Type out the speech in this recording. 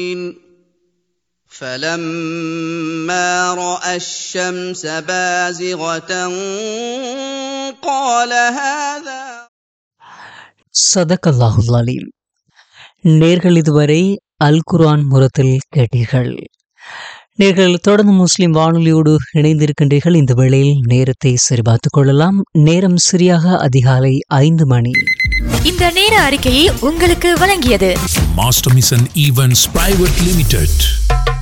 فلما راى الشمس بازغه قال هذا சதகல்லாஹுல் அலீம் நேர்கள் இதுவரை அல் குர்ஆன் முரத்தில் கேட்டீர்கள் நேர்கள் தொடர்ந்து முஸ்லிம் வானொலியோடு இணைந்திருக்கின்றீர்கள் இந்த வேளையில் நேரத்தை சரிபார்த்துக் கொள்ளலாம் நேரம் சரியாக அதிகாலை ஐந்து மணி இந்த நேர அறிக்கையை உங்களுக்கு வழங்கியது Master Mission Events Private Limited.